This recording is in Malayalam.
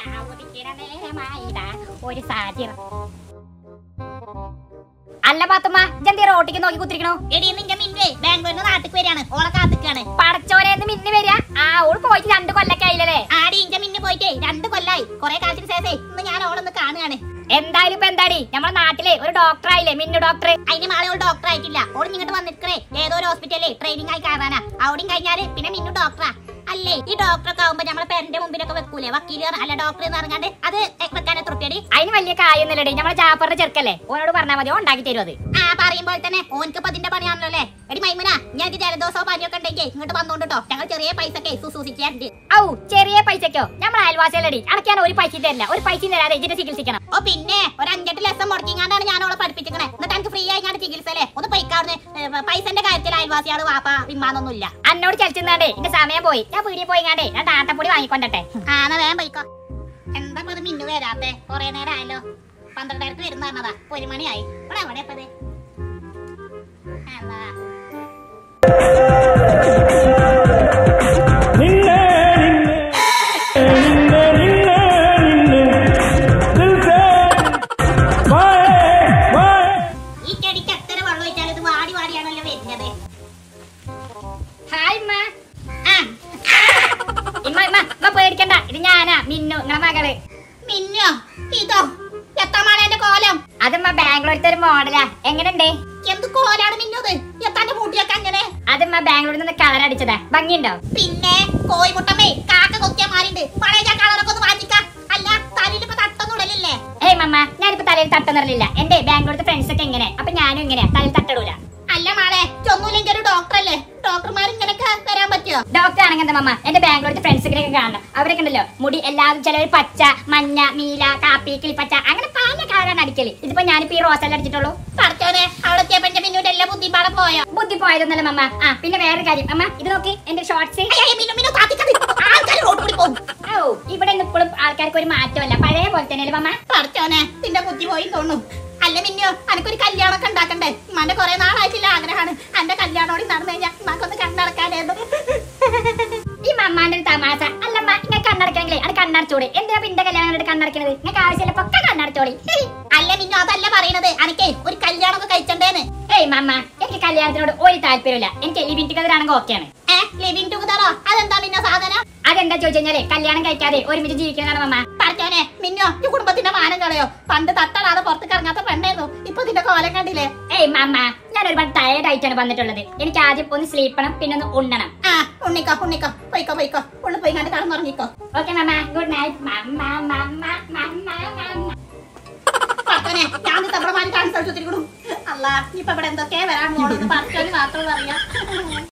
ചാവുതിക്കിട നേരമായിതാ ഒരു സാഹചര്യം അല്ല പാത്തുമ്മ ഇജെന്തി റോട്ടിക്ക് നോക്കി കുത്തിരിക്കണോ എടി നിന്റെ മിന്നെ ബാംഗ്ലൂരിന് നാട്ടിക്ക് വരികയാണ് ഓളെ കാത്തിക്കാണ് പടച്ചോരേന്ന് മിന്നി വരിക ആ ഓള് പോയിട്ട് രണ്ട് കൊല്ലൊക്കെ ആയില്ലേ ആടി ഇന്റെ മിന്നെ പോയിട്ടേ രണ്ട് കൊല്ലായി കൊറേ കാലത്തിന് ശേഷേ ഇന്ന് ഞാൻ ഓളൊന്ന് കാണുകയാണ് എന്തായാലും ഇപ്പൊ എന്താടി നമ്മുടെ നാട്ടിലെ ഒരു ഡോക്ടർ ആയില്ലേ മിന്നു ഡോക്ടർ അതിന് മാളെ ഓൾ ഡോക്ടർ ആയിട്ടില്ല ഓൾ ഇങ്ങോട്ട് വന്നിരിക്കണേ ഏതോ ഒരു ഹോസ്പിറ്റലിൽ ട്രെയിനിങ് ആയി കയറാനാ അവിടെയും കഴിഞ്ഞാല് പിന്നെ മിന്നു ഡോക്ടറാ അല്ലേ ഈ ഡോക്ടറൊക്കെ ആവുമ്പോ നമ്മളെ പേരന്റെ മുമ്പിലൊക്കെ വെക്കൂലേ വക്കീല് പറഞ്ഞ- അല്ല ഡോക്ടർ എന്ന് പറഞ്ഞാണ്ട് അത് വെക്കാൻ എത്ര റുപ്യടി അതിന് വലിയ കായൊന്നുമില്ലടി നമ്മളെ ജാഫറിന്റെ ചെറുക്കല്ലേ ഓനോട് പറഞ്ഞാൽ മതി ഓൻ ഉണ്ടാക്കി തരും അത് ആ പറയുമ്പോൾ തന്നെ ഓൻക്ക് ഇപ്പൊ അതിന്റെ പണിയാണല്ലോ അല്ലേ എടി മൈമുന ഞാൻ ജലദോഷമോ പനിയൊക്കെ ഉണ്ടെങ്കിൽ ഇങ്ങോട്ട് വന്നോണ്ട് ട്ടോ ഞങ്ങൾ ചെറിയ പൈസക്കെ സുസൂസിക്കാറുണ്ട് ഔ ചെറിയ പൈസക്കോ നമ്മളെ അയൽവാസികളടി അടക്കാൻ ഒരു പൈസ തരില്ല ഒരു പൈസ തരാതെ ഇതിന്റെ ചികിത്സിക്കണം ഓ പിന്നെ ഒരു അഞ്ചെട്ട് ലക്ഷം മുടക്കിങ്ങാണ്ടാണ് ഞാൻ അവളെ പഠിപ്പിച്ചിരിക്കണേ എന്നിട്ട് എനിക്ക് ഫ്രീ ആയി ഞാൻ ചികിത്സല്ലേ ഒന്ന് പൈക്കാവുന്ന പൈസന്റെ കാര്യത്തിൽ അയൽവാസിയാള് വാപ്പ വിമാനൊന്നുമില്ല അന്നോട് ചലിച്ചെന്നാണ്ടേ എന്റെ സമയം പോയി ഞാൻ പീടിയെ പോയിങ്ങാണ്ടേ ഞാൻ ടാട്ടപ്പൊടി വാങ്ങിക്കൊണ്ടട്ടെ ആ എന്നാ വേഗം പോയിക്കോ എന്താ ഇപ്പൊ ഇത് മിന്നു വരാത്തെ കൊറേ നേരം ആയല്ലോ പന്ത്രണ്ടായിരത്തി വരുന്ന പറഞ്ഞതാ ഇപ്പൊ ഒരു മണിയായി ഇവിടെ എവിടെ ഇപ്പൊ ഇത്? എന്താ നിന്നെ നിന്നെ നിന്നെ നിന്നെ ദിൽ സേ വായേ വായേ ഈ ചെടിക്ക് എത്ര വെള്ളം ഒഴിച്ചാൽ ഇത് വാടി വാടിയാണല്ലോ വരുന്നത് ഹായ് ഇമ്മ ആ ഇമ്മ ഇമ്മ ഇമ്മ പേടിക്കണ്ട ഇത് ഞാനാ മിന്നു നിങ്ങളെ മകള് മിന്നോ ഇതോ എത്താമാളേന്റെ കോലം അതിമ്മ ബാംഗ്ലൂരിലത്തെ ഒരു മോഡലാ എങ്ങനെയുണ്ട് എന്ത് കോലാണ് മിന്നത് എത്താന്റെ മുടിയൊക്കെ അങ്ങനെ അതിമ്മ ബാംഗ്ലൂരിൽ നിന്ന് കളർ അടിച്ചതാ ഭംഗിയുണ്ടോ പിന്നെ കോഴിമുട്ടമ്മേ കാക്ക കൊത്തിയ മാറിണ്ട് പഴയ കളറൊക്കെ ഒന്ന് മാറ്റിക്ക അല്ല തലയിൽ ഇപ്പൊ തട്ടൊന്നും ഇടലില്ലേ ഏയ് മമ്മ ഞാനിപ്പോ തലയിൽ തട്ടുന്നില്ല എന്റെ ബാംഗ്ലൂരിലത്തെ ഫ്രണ്ട്സ് ഒക്കെ എങ്ങനെ അപ്പൊ ഞാനും ഇങ്ങനെയാ തലയിൽ തട്ടിടൂല അല്ല മാളെ ചൊന്നൂലെങ്കിൽ ഒരു ഡോക്ടറല്ലേ ഡോക്ടർമാർ ഇങ്ങനെയൊക്കെ വരാൻ പറ്റുമോ ഡോക്ടർ ആണെങ്കിൽ എന്താ മമ്മ എന്റെ ബാംഗ്ലൂരിലത്തെ ഫ്രണ്ട്സിനെ കാണണം അവരൊക്കെ ഉണ്ടല്ലോ മുടി എല്ലാവരും ചിലവർ പച്ച മഞ്ഞ നീല കാപ്പി കിളിപ്പച്ച അങ്ങനെ പല കളറാണ് അടിക്കല് ഇതിപ്പോ ഞാനിപ്പോ ഈ റോസല്ല അടിച്ചിട്ടുള്ളൂ പഠിച്ചോനെ അവിടെ എത്തിയപ്പോ എന്റെ മിന്നുന്റെ എല്ലാ ബുദ്ധിപ്പാടെ പോയോ ബുദ്ധി പോയതൊന്നല്ല മമ്മ ആ പിന്നെ വേറെ കാര്യം അമ്മ ഇത് നോക്കി എന്റെ ഷോർട്സ് അയ്യ, മിന്നു മിന്നു കാത്തിക്കത് ആൾക്കാർ റോഡ് കൂടി പോകും ഓ ഇവിടെ ഇപ്പോഴും ആൾക്കാർക്ക് ഒരു മാറ്റമല്ല പഴയ പോലെ തന്നെയല്ലേ മമ്മ പഠിച്ചോനെ നിന്റെ ബുദ്ധി പോയി തോന്നുന്നു അല്ല മിന്നു അനക്കൊരു കല്യാണമൊക്കെ ഉണ്ടാക്കണ്ടേ ഉമ്മാന്റെ കുറെ നാളായിട്ടില്ല ആഗ്രഹമാണ് എന്റെ കല്യാണോടി നടന്നു കഴിഞ്ഞാൽ ഉമ്മാക്കൊന്ന് കണ്ടടക്കാനായിരുന്നു ഈ മമ്മാന്റെ ഒരു തമാശ അല്ലമ്മ ഇങ്ങനെ കണ്ണടക്കണെങ്കിലേ അത് കണ്ണടച്ചോടെ എന്തിനാ പിന്നെ കല്യാണം കണ്ടിട്ട് കണ്ണടക്കണത് നിങ്ങൾക്ക് ആവശ്യമില്ല പൊക്കെ കണ്ണടച്ചോളി അല്ല മിന്നു അതല്ല പറയണത് അനക്കേ ഒരു കല്യാണമൊക്കെ കഴിച്ചണ്ടേന്ന് ഏയ് മമ്മ എനിക്ക് കല്യാണത്തിനോട് ഒരു താല്പര്യമില്ല എനിക്ക് ലിവിൻ ടുഗദർ ആണെങ്കിൽ ഓക്കെയാണ് ഏ ലിവിങ് ടുഗദറോ അതെന്താ മിന്നു സാധനം അതെന്താ ചോദിച്ചു കഴിഞ്ഞാല് കല്യാണം കഴിക്കാതെ ഒരുമിച്ച് ജീവിക്കുന്നതാണ് മമ്മ പഠിച്ചോനെ മിന്നോ ഈ കുടുംബത്തിന്റെ മാനം കളയോ പണ്ട് തട്ടടാതെ പുറത്തേക്ക് ഇറങ്ങാത്ത പെണ്ണായിരുന്നു ഇപ്പൊ നിന്റെ കോലം കണ്ടില്ലേ ഏയ് മമ്മ ഞാൻ ഒരുപാട് ടയർഡ് ആയിട്ടാണ് വന്നിട്ടുള്ളത് എനിക്ക് ആദ്യം ഒന്ന് സ്ലീപ്പ് ചെയ്യണം പിന്നെ ഒന്ന് ഉണ്ണണം ആ ഉണ്ണിക്കോ ഉണ്ണിക്കോ പോയിക്കോ പോയിക്കോ ഉള്ളു പോയി കണ്ട് കടന്നുറങ്ങിക്കോ okay mamma good night mamma mamma mamma mamma പഠിച്ചോനെ ഞാൻ തമ്മിൽ മാറി കാണിച്ചു അല്ല ഇപ്പൊ ഇവിടെ എന്തൊക്കെയാ വരാൻ പോകുന്നത് പഠിച്ചോന് മാത്രമേ അറിയാം